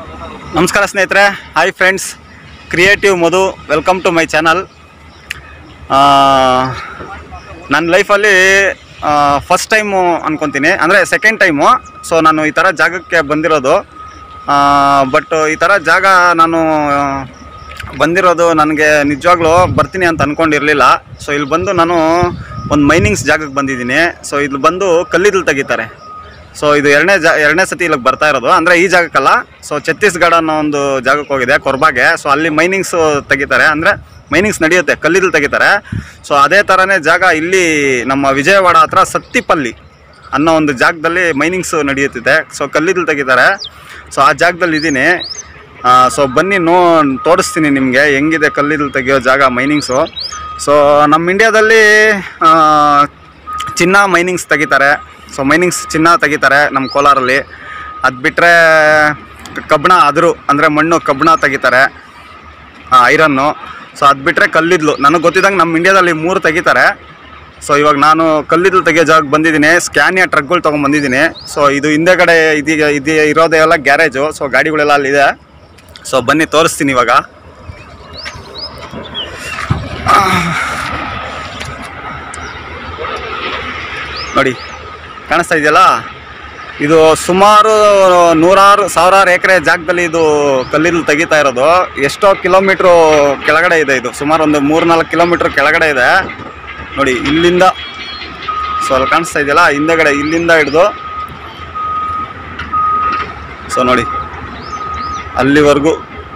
ನಮಸ್ಕಾರ ಸ್ನೇಹಿತರೆ hi friends creative Madhu welcome to my channel ನನ್ನ ಲೈಫಲ್ಲಿ ಫಸ್ಟ್ ಟೈಮು ಅನ್ಕೊತೀನಿ ಅಂದರೆ ಸೆಕೆಂಡ್ ಟೈಮು ಸೊ ನಾನು ಈ ಥರ ಜಾಗಕ್ಕೆ ಬಂದಿರೋದು ಬಟ್ ಈ ಥರ ಜಾಗ ನಾನು ಬಂದಿರೋದು ನನಗೆ ನಿಜವಾಗ್ಲೂ ಬರ್ತೀನಿ ಅಂತ ಅಂದ್ಕೊಂಡಿರಲಿಲ್ಲ ಸೊ ಇಲ್ಲಿ ಬಂದು ನಾನು ಒಂದು ಮೈನಿಂಗ್ಸ್ ಜಾಗಕ್ಕೆ ಬಂದಿದ್ದೀನಿ ಸೊ ಇಲ್ಲಿ ಬಂದು ಕಲ್ಲಿದ್ದಲು ತೆಗಿತಾರೆ ಸೊ ಇದು ಎರಡನೇ ಜಾ ಎರಡನೇ ಸತಿ ಇಲ್ಲಿಗೆ ಬರ್ತಾ ಇರೋದು ಅಂದರೆ ಈ ಜಾಗಕ್ಕಲ್ಲ ಸೊ ಛತ್ತೀಸ್ಗಢ ಅನ್ನೋ ಒಂದು ಜಾಗಕ್ಕೆ ಹೋಗಿದೆ ಕೊರ್ಬಾಗೆ ಸೊ ಅಲ್ಲಿ ಮೈನಿಂಗ್ಸು ತೆಗಿತಾರೆ ಅಂದರೆ ಮೈನಿಂಗ್ಸ್ ನಡೆಯುತ್ತೆ ಕಲ್ಲಿದ್ದಲು ತೆಗಿತಾರೆ ಸೊ ಅದೇ ಥರನೇ ಜಾಗ ಇಲ್ಲಿ ನಮ್ಮ ವಿಜಯವಾಡ ಹತ್ರ ಸತ್ತಿಪಲ್ಲಿ ಅನ್ನೋ ಒಂದು ಜಾಗದಲ್ಲಿ ಮೈನಿಂಗ್ಸು ನಡೆಯುತ್ತಿದೆ ಸೊ ಕಲ್ಲಿದ್ದಲು ತೆಗಿತಾರೆ ಸೊ ಆ ಜಾಗದಲ್ಲಿ ಇದ್ದೀನಿ ಸೊ ಬನ್ನಿ ನೋ ತೋರಿಸ್ತೀನಿ ನಿಮಗೆ ಹೆಂಗಿದೆ ಕಲ್ಲಿದ್ದಲು ತೆಗಿಯೋ ಜಾಗ ಮೈನಿಂಗ್ಸು ಸೊ ನಮ್ಮ ಇಂಡ್ಯಾದಲ್ಲಿ ಆ, ಚಿನ್ನ ಮೈನಿಂಗ್ಸ್ ತೆಗಿತಾರೆ ಸೊ ಮೈನಿಂಗ್ಸ್ ಚಿನ್ನ ತೆಗಿತಾರೆ ನಮ್ಮ ಕೋಲಾರಲ್ಲಿ ಅದು ಬಿಟ್ಟರೆ ಕಬ್ಬಣ ಅದರು ಅಂದರೆ ಮಣ್ಣು ಕಬ್ಬಣ ತೆಗಿತಾರೆ ಐರನ್ನು ಸೊ ಅದು ಬಿಟ್ಟರೆ ಕಲ್ಲಿದ್ಲು ನನಗೆ ಗೊತ್ತಿದ್ದಂಗೆ ನಮ್ಮ ಇಂಡ್ಯಾದಲ್ಲಿ ಮೂರು ತೆಗಿತಾರೆ ಸೊ ಇವಾಗ ನಾನು ಕಲ್ಲಿದ್ದಲು ತೆಗಿಯೋ ಜಾಗಕ್ಕೆ ಬಂದಿದ್ದೀನಿ ಸ್ಕ್ಯಾನಿಯ ಟ್ರಕ್ಗಳು ತೊಗೊಂಡು ಬಂದಿದ್ದೀನಿ ಸೊ ಇದು ಹಿಂದೆಗಡೆ ಇದೀಗ ಇದು ಇರೋದೇ ಎಲ್ಲ ಗ್ಯಾರೇಜು ಸೊ ಗಾಡಿಗಳೆಲ್ಲ ಅಲ್ಲಿದೆ ಸೊ ಬನ್ನಿ ತೋರಿಸ್ತೀನಿ ಇವಾಗ ನೋಡಿ ಕಾಣಿಸ್ತಾ ಇದೆಯಲ್ಲ ಇದು ಸುಮಾರು ನೂರಾರು ಸಾವಿರಾರು ಎಕರೆ ಜಾಗದಲ್ಲಿ ಇದು ಕಲ್ಲಿದ್ದಲು ತೆಗಿತಾ ಇರೋದು ಎಷ್ಟೋ ಕಿಲೋಮೀಟ್ರು ಕೆಳಗಡೆ ಇದೆ ಇದು ಸುಮಾರು ಒಂದು ಮೂರು ನಾಲ್ಕು ಕಿಲೋಮೀಟ್ರ್ ಕೆಳಗಡೆ ಇದೆ ನೋಡಿ ಇಲ್ಲಿಂದ ಸೊ ಅಲ್ಲಿ ಕಾಣಿಸ್ತಾ ಇದೆಯಲ್ಲ ಹಿಂದೆಗಡೆ ಇಲ್ಲಿಂದ ಹಿಡಿದು ಸೊ ನೋಡಿ ಅಲ್ಲಿವರೆಗೂ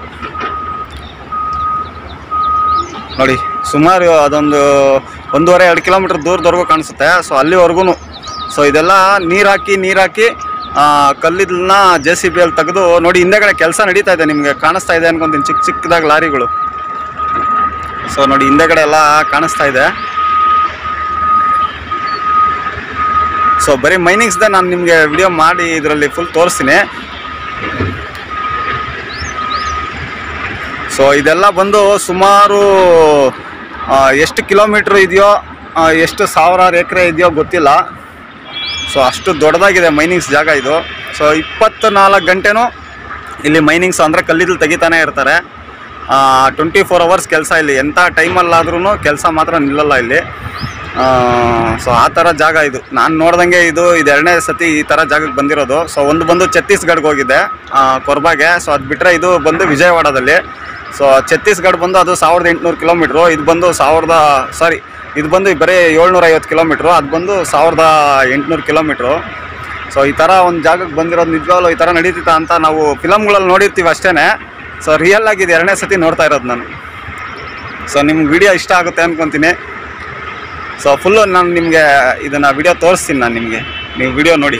ನೋಡಿ ಸುಮಾರು ಅದೊಂದು ಒಂದೂವರೆ ಎರಡು ಕಿಲೋಮೀಟ್ರ್ ದೂರದವರೆಗೂ ಕಾಣಿಸುತ್ತೆ ಸೊ ಅಲ್ಲಿವರೆಗೂ ಸೊ ಇದೆಲ್ಲ ನೀರು ಹಾಕಿ ನೀರು ಹಾಕಿ ಕಲ್ಲಿದ್ದನ್ನ ಜೆ ಸಿ ಬಿ ಅಲ್ಲಿ ತೆಗೆದು ನೋಡಿ ಹಿಂದೆಗಡೆ ಕೆಲಸ ನಡೀತಾ ಇದೆ ನಿಮಗೆ ಕಾಣಿಸ್ತಾ ಇದೆ ಅನ್ಕೊಂತೀನಿ ಚಿಕ್ಕ ಚಿಕ್ಕದಾಗಿ ಲಾರಿಗಳು ಸೊ ನೋಡಿ ಹಿಂದೆಗಡೆ ಎಲ್ಲ ಕಾಣಿಸ್ತಾ ಇದೆ ಸೊ ಬರೀ ಮೈನಿಂಗ್ಸ್ದೇ ನಾನು ನಿಮಗೆ ವಿಡಿಯೋ ಮಾಡಿ ಇದರಲ್ಲಿ ಫುಲ್ ತೋರಿಸ್ತೀನಿ ಸೊ ಇದೆಲ್ಲ ಬಂದು ಸುಮಾರು ಆ, ಎಷ್ಟು ಕಿಲೋಮೀಟ್ರ್ ಇದೆಯೋ ಆ, ಎಷ್ಟು ಸಾವಿರಾರು ಎಕರೆ ಇದೆಯೋ ಗೊತ್ತಿಲ್ಲ ಸೊ ಅಷ್ಟು ದೊಡ್ಡದಾಗಿದೆ ಮೈನಿಂಗ್ಸ್ ಜಾಗ ಇದು ಸೊ ಇಪ್ಪತ್ತ್ನಾಲ್ಕು ಗಂಟೆನೂ ಇಲ್ಲಿ ಮೈನಿಂಗ್ಸ್ ಅಂದರೆ ಕಲ್ಲಿದ್ದಲು ತೆಗಿತಾನೆ ಇರ್ತಾರೆ ಟ್ವೆಂಟಿ ಫೋರ್ ಅವರ್ಸ್ ಕೆಲಸ ಇಲ್ಲಿ ಎಂಥ ಟೈಮಲ್ಲಾದ್ರೂ ಕೆಲಸ ಮಾತ್ರ ನಿಲ್ಲಲ್ಲ ಇಲ್ಲಿ ಸೊ ಆ ಥರ ಜಾಗ ಇದು ನಾನು ನೋಡ್ದಂಗೆ ಇದು ಇದು ಎರಡನೇ ಸತಿ ಈ ಥರ ಜಾಗಕ್ಕೆ ಬಂದಿರೋದು ಸೊ ಒಂದು ಬಂದು ಛತ್ತೀಸ್ಗಢಗೆ ಹೋಗಿದ್ದೆ ಆ, ಕೊರ್ಬಾಗೆ ಸೊ ಅದು ಬಿಟ್ಟರೆ ಇದು ಬಂದು ವಿಜಯವಾಡದಲ್ಲಿ ಸೊ ಛತ್ತೀಸ್ಗಢ ಬಂದು ಅದು ಸಾವಿರದ ಎಂಟುನೂರು ಕಿಲೋಮೀಟ್ರು ಇದು ಬಂದು ಸಾವಿರದ ಸಾರಿ ಇದು ಬಂದು ಬರೀ ಏಳ್ನೂರ ಐವತ್ತು ಕಿಲೋಮೀಟ್ರು ಅದು ಬಂದು ಸಾವಿರದ ಎಂಟುನೂರು ಕಿಲೋಮೀಟ್ರು ಸೊ ಈ ಥರ ಒಂದು ಜಾಗಕ್ಕೆ ಬಂದಿರೋದು ನಿಜವಾಗ್ಲೂ ಈ ಥರ ನಡೀತಿತ್ತ ಅಂತ ನಾವು ಫಿಲಮ್ಗಳಲ್ಲಿ ನೋಡಿರ್ತೀವಿ ಅಷ್ಟೇ ಸೊ ರಿಯಲ್ ಆಗಿ ಇದು ಎರಡನೇ ಸತಿ ನೋಡ್ತಾ ಇರೋದು ನಾನು ಸೊ ನಿಮ್ಗೆ ವಿಡಿಯೋ ಇಷ್ಟ ಆಗುತ್ತೆ ಅನ್ಕೊತೀನಿ ಸೊ ಫುಲ್ಲು ನಾನು ನಿಮಗೆ ಇದನ್ನು ವಿಡಿಯೋ ತೋರಿಸ್ತೀನಿ ನಾನು ನಿಮಗೆ ನೀವು ವಿಡಿಯೋ ನೋಡಿ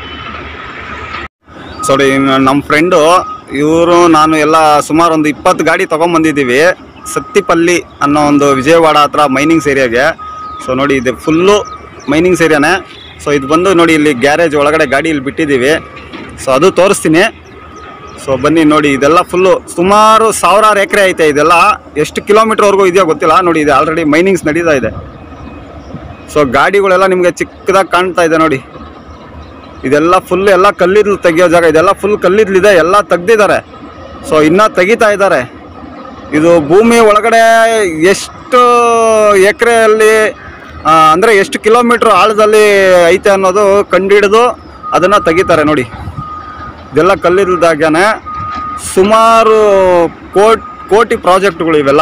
ಸೊ ನಮ್ಮ ಫ್ರೆಂಡು ಇವರು ನಾನು ಎಲ್ಲ ಸುಮಾರು ಒಂದು ಇಪ್ಪತ್ತು ಗಾಡಿ ತೊಗೊಂಬಂದಿದ್ದೀವಿ ಸತ್ತಿಪಲ್ಲಿ ಅನ್ನೋ ಒಂದು ವಿಜಯವಾಡ ಹತ್ರ ಮೈನಿಂಗ್ಸ್ ಏರಿಯಾಗೆ ಸೊ ನೋಡಿ ಇದು ಫುಲ್ಲು ಮೈನಿಂಗ್ಸ್ ಏರಿಯಾನೇ ಸೊ ಇದು ಬಂದು ನೋಡಿ ಇಲ್ಲಿ ಗ್ಯಾರೇಜ್ ಒಳಗಡೆ ಗಾಡಿ ಇಲ್ಲಿ ಬಿಟ್ಟಿದ್ದೀವಿ ಸೊ ಅದು ತೋರಿಸ್ತೀನಿ ಸೊ ಬನ್ನಿ ನೋಡಿ ಇದೆಲ್ಲ ಫುಲ್ಲು ಸುಮಾರು ಸಾವಿರಾರು ಎಕರೆ ಐತೆ ಇದೆಲ್ಲ ಎಷ್ಟು ಕಿಲೋಮೀಟ್ರ್ವರೆಗೂ ಇದೆಯೋ ಗೊತ್ತಿಲ್ಲ ನೋಡಿ ಇದೆ ಆಲ್ರೆಡಿ ಮೈನಿಂಗ್ಸ್ ನಡೀತಾ ಇದೆ ಸೊ ಗಾಡಿಗಳೆಲ್ಲ ನಿಮಗೆ ಚಿಕ್ಕದಾಗಿ ಕಾಣ್ತಾ ಇದೆ ನೋಡಿ ಇದೆಲ್ಲ ಫುಲ್ ಎಲ್ಲ ಕಲ್ಲಿದ್ದಲು ತೆಗಿಯೋ ಜಾಗ ಇದೆಲ್ಲ ಫುಲ್ ಕಲ್ಲಿದ್ದಲಿದೆ ಎಲ್ಲ ತೆಗ್ದಿದ್ದಾರೆ ಸೊ ಇನ್ನೂ ತೆಗಿತಾ ಇದ್ದಾರೆ ಇದು ಭೂಮಿ ಒಳಗಡೆ ಎಷ್ಟು ಎಕರೆಯಲ್ಲಿ ಅಂದರೆ ಎಷ್ಟು ಕಿಲೋಮೀಟ್ರ್ ಆಳದಲ್ಲಿ ಐತೆ ಅನ್ನೋದು ಕಂಡುಹಿಡಿದು ಅದನ್ನು ತೆಗಿತಾರೆ ನೋಡಿ ಇದೆಲ್ಲ ಕಲ್ಲಿದ್ದಲ್ದಾಗನೆ ಸುಮಾರು ಕೋಟ್ ಕೋಟಿ ಪ್ರಾಜೆಕ್ಟ್ಗಳು ಇವೆಲ್ಲ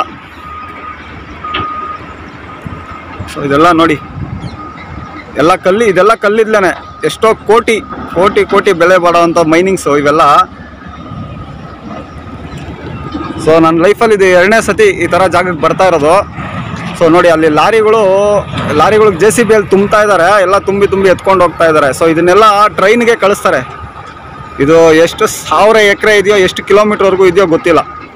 ಸೊ ಇದೆಲ್ಲ ನೋಡಿ ಎಲ್ಲ ಕಲ್ಲಿ ಇದೆಲ್ಲ ಕಲ್ಲಿದ್ಲೇನೆ ಎಷ್ಟೋ ಕೋಟಿ ಕೋಟಿ ಕೋಟಿ ಬೆಲೆ ಬಾಡುವಂಥ ಮೈನಿಂಗ್ಸು ಇವೆಲ್ಲ ಸೊ ನನ್ನ ಲೈಫಲ್ಲಿ ಇದು ಎರಡನೇ ಸತಿ ಈ ಥರ ಜಾಗಕ್ಕೆ ಬರ್ತಾ ಇರೋದು ಸೊ ನೋಡಿ ಅಲ್ಲಿ ಲಾರಿಗಳು ಲಾರಿಗಳಿಗೆ ಜೆ ಸಿ ಬಿಯಲ್ಲಿ ತುಂಬ್ತಾ ಇದ್ದಾರೆ ಎಲ್ಲ ತುಂಬಿ ತುಂಬಿ ಎತ್ಕೊಂಡು ಹೋಗ್ತಾ ಇದ್ದಾರೆ ಸೊ ಇದನ್ನೆಲ್ಲ ಟ್ರೈನ್ಗೆ ಕಳಿಸ್ತಾರೆ ಇದು ಎಷ್ಟು ಸಾವಿರ ಎಕರೆ ಇದೆಯೋ ಎಷ್ಟು ಕಿಲೋಮೀಟ್ರ್ವರೆಗೂ ಇದೆಯೋ ಗೊತ್ತಿಲ್ಲ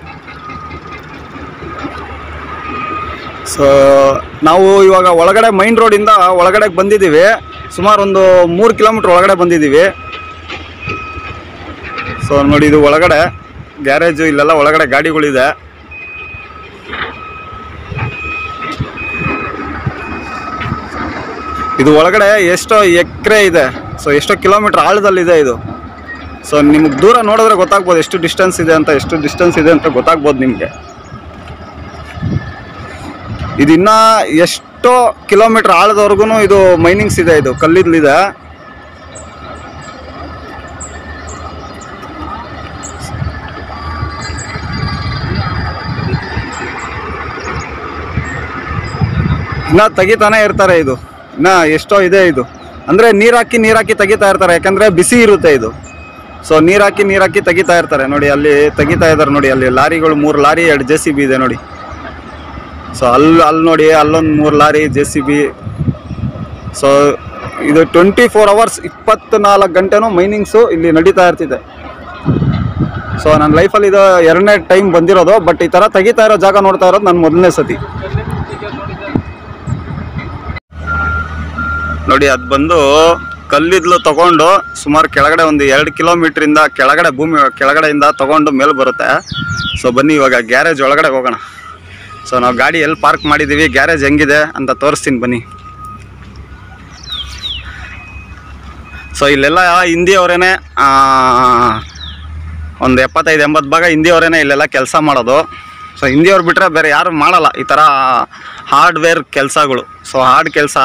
ಸೊ ನಾವು ಇವಾಗ ಒಳಗಡೆ ಮೈನ್ ರೋಡಿಂದ ಒಳಗಡೆ ಬಂದಿದ್ದೀವಿ ಸುಮಾರು ಒಂದು ಮೂರು ಕಿಲೋಮೀಟ್ರ್ ಒಳಗಡೆ ಬಂದಿದ್ದೀವಿ ಸೊ ನೋಡಿ ಇದು ಒಳಗಡೆ ಗ್ಯಾರೇಜು ಇಲ್ಲೆಲ್ಲ ಒಳಗಡೆ ಗಾಡಿಗಳಿದೆ ಇದು ಒಳಗಡೆ ಎಷ್ಟೋ ಎಕರೆ ಇದೆ ಸೊ ಎಷ್ಟೋ ಕಿಲೋಮೀಟ್ರ್ ಆಳದಲ್ಲಿದೆ ಇದು ಸೊ ನಿಮಗೆ ದೂರ ನೋಡಿದ್ರೆ ಗೊತ್ತಾಗ್ಬೋದು ಎಷ್ಟು ಡಿಸ್ಟೆನ್ಸ್ ಇದೆ ಅಂತ ಎಷ್ಟು ಡಿಸ್ಟೆನ್ಸ್ ಇದೆ ಅಂತ ಗೊತ್ತಾಗ್ಬೋದು ನಿಮಗೆ ಇದಿನ್ನ ಎಷ್ಟೋ ಕಿಲೋಮೀಟರ್ ಆಳದವರೆಗೂ ಇದು ಮೈನಿಂಗ್ಸ್ ಇದೆ ಇದು ಕಲ್ಲಿದ್ಲಿದೆ ಇನ್ನ ತೆಗಿತಾನೆ ಇರ್ತಾರೆ ಇದು ಇನ್ನ ಎಷ್ಟೋ ಇದೆ ಇದು ಅಂದ್ರೆ ನೀರ್ ಹಾಕಿ ನೀರ್ ಹಾಕಿ ತೆಗಿತಾ ಇರ್ತಾರೆ ಯಾಕಂದ್ರೆ ಬಿಸಿ ಇರುತ್ತೆ ಇದು ಸೊ ನೀರ್ ಹಾಕಿ ನೀರ್ ಹಾಕಿ ತೆಗಿತಾ ಇರ್ತಾರೆ ನೋಡಿ ಅಲ್ಲಿ ತೆಗಿತಾ ಇದಾರೆ ನೋಡಿ ಅಲ್ಲಿ ಲಾರಿಗಳು ಮೂರು ಲಾರಿ ಎರಡು ಜೆ ಸಿ ಬಿ ಇದೆ ನೋಡಿ ಸೊ ಅಲ್ಲಿ ಅಲ್ಲಿ ನೋಡಿ ಅಲ್ಲೊಂದು ಮೂರು lorry J C B so ಇದು ಟ್ವೆಂಟಿ ಫೋರ್ ಅವರ್ಸ್ ಇಪ್ಪತ್ನಾಲ್ಕು ಗಂಟೆನೂ ಮೈನಿಂಗ್ಸು ಇಲ್ಲಿ ನಡೀತಾ ಇರ್ತಿದೆ ಸೊ ನನ್ನ ಲೈಫಲ್ಲಿ ಇದು ಎರಡನೇ ಟೈಮ್ ಬಂದಿರೋದು ಬಟ್ ಈ ಥರ ತೆಗಿತಾ ಇರೋ ಜಾಗ ನೋಡ್ತಾ ಇರೋದು ನನ್ನ ಮೊದಲನೇ ಸತಿ ನೋಡಿ ಅದು ಬಂದು ಕಲ್ಲಿದ್ಲು ತಗೊಂಡು ಸುಮಾರು ಕೆಳಗಡೆ ಒಂದು ಎರಡು ಕಿಲೋಮೀಟ್ರಿಂದ ಕೆಳಗಡೆ ಭೂಮಿ ಕೆಳಗಡೆಯಿಂದ ತಗೊಂಡು ಮೇಲೆ ಬರುತ್ತೆ ಸೊ ಬನ್ನಿ ಇವಾಗ ಗ್ಯಾರೇಜ್ ಒಳಗಡೆ ಹೋಗೋಣ ಸೊ ನಾವು ಗಾಡಿ ಎಲ್ಲಿ ಪಾರ್ಕ್ ಮಾಡಿದ್ದೀವಿ ಗ್ಯಾರೇಜ್ ಹೆಂಗಿದೆ ಅಂತ ತೋರಿಸ್ತೀನಿ ಬನ್ನಿ ಸೊ ಇಲ್ಲೆಲ್ಲ ಹಿಂದಿಯವರೇನೆ ಒಂದು ಎಪ್ಪತ್ತೈದು ಎಂಬತ್ತು ಭಾಗ ಹಿಂದಿಯವರೇನೆ ಇಲ್ಲೆಲ್ಲ ಕೆಲಸ ಮಾಡೋದು ಸೊ ಹಿಂದಿಯವ್ರು ಬಿಟ್ಟರೆ ಬೇರೆ ಯಾರು ಮಾಡಲ್ಲ ಈ ಥರ ಹಾರ್ಡ್ವೇರ್ ಕೆಲಸಗಳು ಸೊ ಹಾರ್ಡ್ ಕೆಲಸ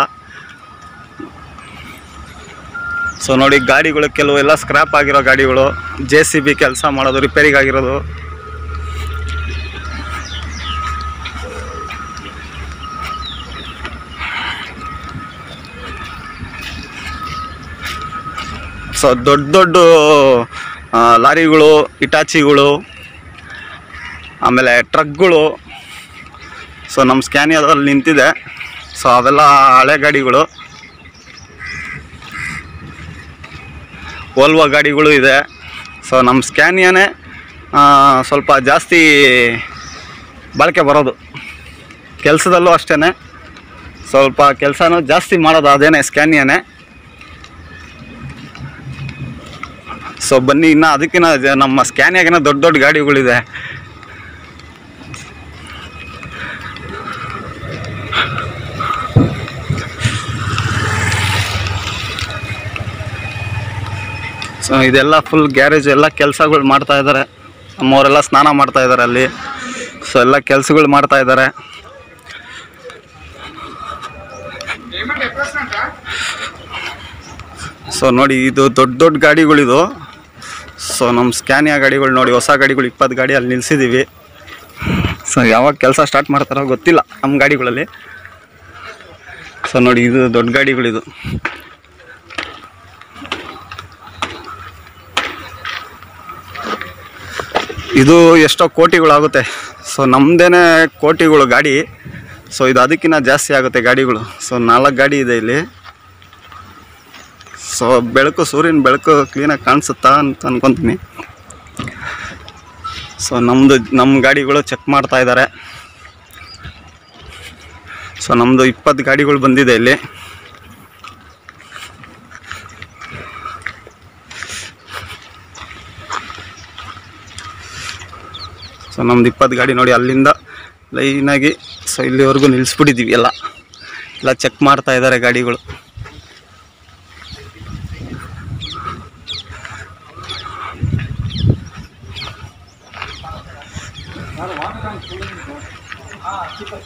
ಸೊ ನೋಡಿ ಗಾಡಿಗಳು ಕೆಲವು ಎಲ್ಲ ಸ್ಕ್ರ್ಯಾಪ್ ಆಗಿರೋ ಗಾಡಿಗಳು ಜೆ ಸಿ ಬಿ ಕೆಲಸ ಮಾಡೋದು ರಿಪೇರಿಗಾಗಿರೋದು ಸೊ ದೊಡ್ಡ ದೊಡ್ಡ ಆ, ಲಾರಿಗಳು ಇಟಾಚಿಗಳು ಆಮೇಲೆ ಟ್ರಕ್ಗಳು ಸೊ ನಮ್ಮ ಸ್ಕ್ಯಾನಿಯಾದಲ್ಲಿ ನಿಂತಿದೆ ಸೊ ಅವೆಲ್ಲ ಹಳೆ ಗಾಡಿಗಳು ಓಲ್ವೋ ಗಾಡಿಗಳು ಇದೆ ಸೊ ನಮ್ಮ ಸ್ಕ್ಯಾನಿಯಾನೇ ಆ, ಸ್ವಲ್ಪ ಜಾಸ್ತಿ ಬಳಕೆ ಬರೋದು ಕೆಲಸದಲ್ಲೂ ಅಷ್ಟೇ ಸ್ವಲ್ಪ ಕೆಲಸನೂ ಜಾಸ್ತಿ ಮಾಡೋದು ಅದೇನೆ ಸ್ಕ್ಯಾನಿಯಾನೇ ಸೊ ಬನ್ನಿ ಇನ್ನು ಅದಕ್ಕಿಂತ ಜ- ನಮ್ಮ ಸ್ಕ್ಯಾನಿಯಾಗಿನ ದೊಡ್ಡ ದೊಡ್ಡ ಗಾಡಿಗಳಿದೆ ಸೊ ಇದೆಲ್ಲ ಫುಲ್ ಗ್ಯಾರೇಜ್ ಎಲ್ಲ ಕೆಲಸಗಳು ಮಾಡ್ತಾ ಇದ್ದಾರೆ ನಮ್ಮವರೆಲ್ಲ ಸ್ನಾನ ಮಾಡ್ತಾ ಇದ್ದಾರೆ ಅಲ್ಲಿ ಸೊ ಎಲ್ಲ ಕೆಲಸಗಳು ಮಾಡ್ತಾ ಇದ್ದಾರೆ ಸೊ ನೋಡಿ ಇದು ದೊಡ್ಡ ದೊಡ್ಡ ಗಾಡಿಗಳಿದು ಸೊ ನಮ್ಮ ಸ್ಕ್ಯಾನಿಯಾ ಗಾಡಿಗಳು ನೋಡಿ ಹೊಸ ಗಾಡಿಗಳು ಇಪ್ಪತ್ತು ಗಾಡಿ ಅಲ್ಲಿ ನಿಲ್ಸಿದ್ದೀವಿ ಸೊ ಯಾವಾಗ ಕೆಲಸ ಸ್ಟಾರ್ಟ್ ಮಾಡ್ತಾರೋ ಗೊತ್ತಿಲ್ಲ ನಮ್ಮ ಗಾಡಿಗಳಲ್ಲಿ ಸೊ ನೋಡಿ ಇದು ದೊಡ್ಡ ಗಾಡಿಗಳಿದು ಇದು ಎಷ್ಟೋ ಕೋಟಿಗಳಾಗುತ್ತೆ ಸೊ ನಮ್ಮದೇನೆ ಕೋಟಿಗಳು ಗಾಡಿ ಸೊ ಇದು ಅದಕ್ಕಿಂತ ಜಾಸ್ತಿ ಆಗುತ್ತೆ ಗಾಡಿಗಳು ಸೊ ನಾಲ್ಕು ಗಾಡಿ ಇದೆ ಇಲ್ಲಿ ಸೊ ಬೆಳಕು ಸೂರ್ಯನ ಬೆಳಕು ಕ್ಲೀನಾಗಿ ಕಾಣಿಸುತ್ತಾ ಅಂತ ಅನ್ಕೊತೀನಿ ಸೊ ನಮ್ಮದು ನಮ್ಮ ಗಾಡಿಗಳು ಚೆಕ್ ಮಾಡ್ತಾ ಇದ್ದಾರೆ ಸೊ ನಮ್ಮದು ಇಪ್ಪತ್ತು ಗಾಡಿಗಳು ಬಂದಿದೆ ಇಲ್ಲಿ ಸೊ ನಮ್ದು ಇಪ್ಪತ್ತು ಗಾಡಿ ನೋಡಿ ಅಲ್ಲಿಂದ ಲೈನಾಗಿ ಸೊ ಇಲ್ಲಿವರೆಗೂ ನಿಲ್ಲಿಸ್ಬಿಟ್ಟಿದ್ದೀವಿ ಎಲ್ಲ ಎಲ್ಲ ಚೆಕ್ ಮಾಡ್ತಾ ಇದ್ದಾರೆ ಗಾಡಿಗಳು